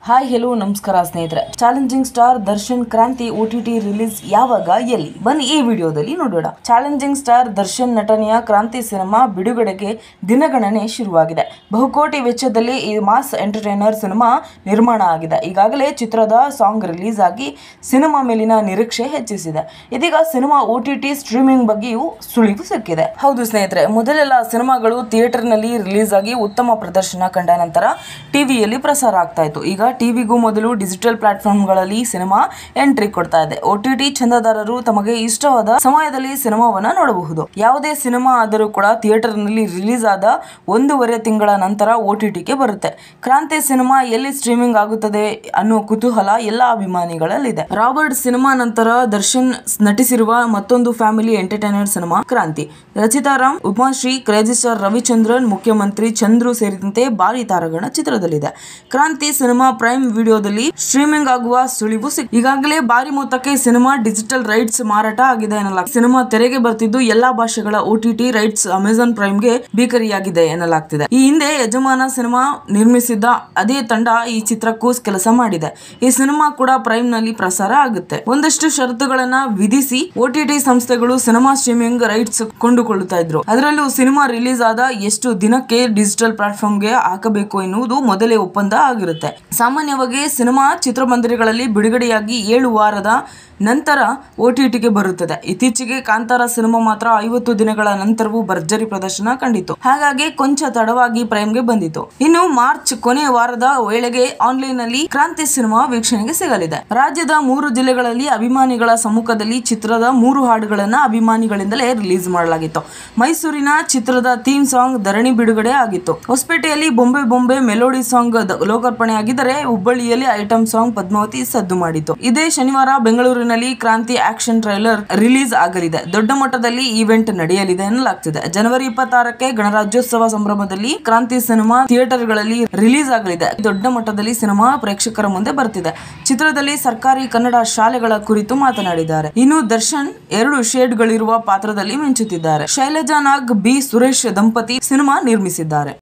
hi hello ನಮಸ್ಕಾರ ಸ್ನೇಹಿತರೆ challenging star Darshan ಕ್ರಾಂತಿ ಒ ಟಿ ಟಿ ರಿಲೀಸ್ ಯಾವಾಗ ಎಲ್ಲಿ ಬನ್ನಿ ಈ ವಿಡಿಯೋದಲ್ಲಿ ನೋಡೋಣ ಚಾಲೆಂಜಿಂಗ್ ಸ್ಟಾರ್ ದರ್ಶನ್ ನಟನೆಯ ಕ್ರಾಂತಿ ಸಿನಿಮಾ ಬಿಡುಗಡೆಗೆ ದಿನಗಣನೆ ಶುರುವಾಗಿದೆ ಬಹುಕೋಟಿ ವೆಚ್ಚದಲ್ಲಿ ಈ ಮಾಸ್ ಎಂಟರ್ಟೈನರ್ ಸಿನಿಮಾ ನಿರ್ಮಾಣ ಆಗಿದೆ ಈಗಾಗಲೇ ಚಿತ್ರದ ಸಾಂಗ್ ರಿಲೀಸ್ ಆಗಿ ಸಿನಿಮಾ ಮೇಲಿನ ನಿರೀಕ್ಷೆ ಹೆಚ್ಚಿಸಿದೆ ಇದೀಗ ಸಿನಿಮಾ ಒ ಟಿ ಟಿ ಸ್ಟ್ರೀಮಿಂಗ್ ಬಗ್ಗೆಯೂ ಸುಳಿವು ಸಿಕ್ಕಿದೆ ಹೌದು ಸ್ನೇಹಿತರೆ ಮೊದಲೆಲ್ಲ ಸಿನಿಮಾಗಳು ಥಿಯೇಟರ್ನಲ್ಲಿ ರಿಲೀಸ್ ಆಗಿ ಉತ್ತಮ ಪ್ರದರ್ಶನ ಕಂಡ ನಂತರ ಟಿವಿಯಲ್ಲಿ ಪ್ರಸಾರ ಆಗ್ತಾ ಇತ್ತು ಈಗ ಟಿವಿಗೂ ಮೊದಲು ಡಿಜಿಟಲ್ ಪ್ಲಾಟ್ಫಾರ್ಮ್ಗಳಲ್ಲಿ ಸಿನಿಮಾ ಎಂಟ್ರಿ ಕೊಡ್ತಾ ಇದೆ ಒ ಟಿ ಟಿ ಚಂದಾದಾರರು ತಮಗೆ ಇಷ್ಟವಾದ ಸಮಯದಲ್ಲಿ ಸಿನಿಮಾವನ್ನ ನೋಡಬಹುದು ಯಾವುದೇ ಸಿನಿಮಾ ಆದರೂ ಕೂಡ ಥಿಯೇಟರ್ನಲ್ಲಿ ರಿಲೀಸ್ ಆದ ಒಂದೂವರೆ ತಿಂಗಳ ನಂತರ ಒ ಟಿ ಟಿಗೆ ಬರುತ್ತೆ ಕ್ರಾಂತಿ ಸಿನಿಮಾ ಎಲ್ಲಿ ಸ್ಟ್ರೀಮಿಂಗ್ ಆಗುತ್ತದೆ ಅನ್ನೋ ಕುತೂಹಲ ಎಲ್ಲ ಅಭಿಮಾನಿಗಳಲ್ಲಿದೆ ರಾಬರ್ಟ್ ಸಿನಿಮಾ ನಂತರ ದರ್ಶನ್ ನಟಿಸಿರುವ ಮತ್ತೊಂದು ಫ್ಯಾಮಿಲಿ ಎಂಟರ್ಟೈನರ್ ಸಿನಿಮಾ ಕ್ರಾಂತಿ ರಚಿತಾರಾಮ್ ಉಮಾಶ್ರೀ ಕ್ರೇಜಿ ಸ್ಟಾರ್ ರವಿಚಂದ್ರನ್ ಮುಖ್ಯಮಂತ್ರಿ ಚಂದ್ರು ಸೇರಿದಂತೆ ಭಾರಿ ತಾರಗಣ ಚಿತ್ರದಲ್ಲಿದೆ ಕ್ರಾಂತಿ ಸಿನಿಮಾ ಪ್ರೈಮ್ ವಿಡಿಯೋದಲ್ಲಿ ಸ್ಟ್ರೀಮಿಂಗ್ ಆಗುವ ಸುಳಿವು ಸಿಕ್ ಈಗಾಗಲೇ ಭಾರಿ ಮೊತ್ತಕ್ಕೆ ಸಿನಿಮಾ ಡಿಜಿಟಲ್ ರೈಟ್ಸ್ ಮಾರಾಟ ಆಗಿದೆ ಎನ್ನಲಾಗ್ತಿದೆ ಸಿನಿಮಾ ತೆರೆಗೆ ಬರ್ತಿದ್ದು ಎಲ್ಲಾ ಭಾಷೆಗಳ O T T rights Amazon ಪ್ರೈಮ್ಗೆ ಬೇಕರಿಯಾಗಿದೆ ಎನ್ನಲಾಗ್ತಿದೆ ಈ ಹಿಂದೆ ಯಜಮಾನ ಸಿನಿಮಾ ನಿರ್ಮಿಸಿದ್ದ ಅದೇ ತಂಡ ಈ ಚಿತ್ರಕ್ಕೂ ಕೆಲಸ ಮಾಡಿದೆ ಈ ಸಿನಿಮಾ ಕೂಡ ಪ್ರೈಮ್ ನಲ್ಲಿ ಪ್ರಸಾರ ಆಗುತ್ತೆ ಒಂದಷ್ಟು ಷರತ್ತುಗಳನ್ನ ವಿಧಿಸಿ ಒ ಟಿ ಟಿ ಸಂಸ್ಥೆಗಳು ಸಿನಿಮಾ ಸ್ಟ್ರೀಮಿಂಗ್ ರೈಟ್ಸ್ ಕೊಂಡುಕೊಳ್ಳುತ್ತಾ ಇದ್ರು ಅದರಲ್ಲೂ ಸಿನಿಮಾ ರಿಲೀಸ್ ಆದ ಎಷ್ಟು ದಿನಕ್ಕೆ ಡಿಜಿಟಲ್ ಪ್ಲಾಟ್ಫಾರ್ಮ್ಗೆ ಹಾಕಬೇಕು ಎನ್ನುವುದು ಮೊದಲೇ ಒಪ್ಪಂದ ಆಗಿರುತ್ತೆ ಸಾಮಾನ್ಯವಾಗಿ ಸಿನಿಮಾ ಚಿತ್ರಮಂದಿರಗಳಲ್ಲಿ ಬಿಡುಗಡೆಯಾಗಿ ಏಳು ವಾರದ ನಂತರ ಒ ಟಿ ಟಿಗೆ ಬರುತ್ತದೆ ಇತ್ತೀಚೆಗೆ ಕಾಂತಾರ ಸಿನಿಮಾ ಮಾತ್ರ ಐವತ್ತು ದಿನಗಳ ನಂತರವೂ ಭರ್ಜರಿ ಪ್ರದರ್ಶನ ಕಂಡಿತು ಹಾಗಾಗಿ ಕೊಂಚ ತಡವಾಗಿ ಪ್ರೈಮ್ಗೆ ಬಂದಿತು ಇನ್ನು ಮಾರ್ಚ್ ಕೊನೆಯ ವಾರದ ವೇಳೆಗೆ ಆನ್ಲೈನ್ ನಲ್ಲಿ ಕ್ರಾಂತಿ ಸಿನಿಮಾ ವೀಕ್ಷಣೆಗೆ ಸಿಗಲಿದೆ ರಾಜ್ಯದ ಮೂರು ಜಿಲ್ಲೆಗಳಲ್ಲಿ ಅಭಿಮಾನಿಗಳ ಸಮ್ಮುಖದಲ್ಲಿ ಚಿತ್ರದ ಮೂರು ಹಾಡುಗಳನ್ನ ಅಭಿಮಾನಿಗಳಿಂದಲೇ ರಿಲೀಸ್ ಮಾಡಲಾಗಿತ್ತು ಮೈಸೂರಿನ ಚಿತ್ರದ ಥೀಮ್ ಸಾಂಗ್ ಧರಣಿ ಬಿಡುಗಡೆ ಆಗಿತ್ತು ಹೊಸಪೇಟೆಯಲ್ಲಿ ಬೊಂಬೆ ಬೊಂಬೆ ಮೆಲೋಡಿ ಸಾಂಗ್ ದ- ಲೋಕಾರ್ಪಣೆ ಆಗಿದ್ದರೆ ಹುಬ್ಬಳ್ಳಿಯಲ್ಲಿ ಐಟಂ ಸಾಂಗ್ ಪದ್ಮಾವತಿ ಸದ್ದು ಮಾಡಿತು ಇದೇ ಶನಿವಾರ ಬೆಂಗಳೂರಿನಲ್ಲಿ ಕ್ರಾಂತಿ ಆಕ್ಷನ್ ಟ್ರೈಲರ್ ರಿಲೀಸ್ ಆಗಲಿದೆ ದೊಡ್ಡ ಮಟ್ಟದಲ್ಲಿ ಈವೆಂಟ್ ನಡೆಯಲಿದೆ ಎನ್ನಲಾಗ್ತಿದೆ ಜನವರಿ ಇಪ್ಪತ್ತಾರಕ್ಕೆ ಗಣರಾಜ್ಯೋತ್ಸವ ಸಂಭ್ರಮದಲ್ಲಿ ಕ್ರಾಂತಿ ಸಿನಿಮಾ ಥಿಯೇಟರ್ಗಳಲ್ಲಿ ರಿಲೀಸ್ ಆಗಲಿದೆ ದೊಡ್ಡ ಮಟ್ಟದಲ್ಲಿ ಸಿನಿಮಾ ಪ್ರೇಕ್ಷಕರ ಮುಂದೆ ಬರ್ತಿದೆ ಚಿತ್ರದಲ್ಲಿ ಸರ್ಕಾರಿ ಕನ್ನಡ ಶಾಲೆಗಳ ಕುರಿತು ಮಾತನಾಡಿದ್ದಾರೆ ಇನ್ನು ದರ್ಶನ್ ಎರಡು ಶೇಡ್ಗಳಿರುವ ಪಾತ್ರದಲ್ಲಿ ಮಿಂಚುತ್ತಿದ್ದಾರೆ ಶೈಲಜಾ ನಾಗ್ ಬಿ ಸುರೇಶ್ ದಂಪತಿ ಸಿನಿಮಾ ನಿರ್ಮಿಸಿದ್ದಾರೆ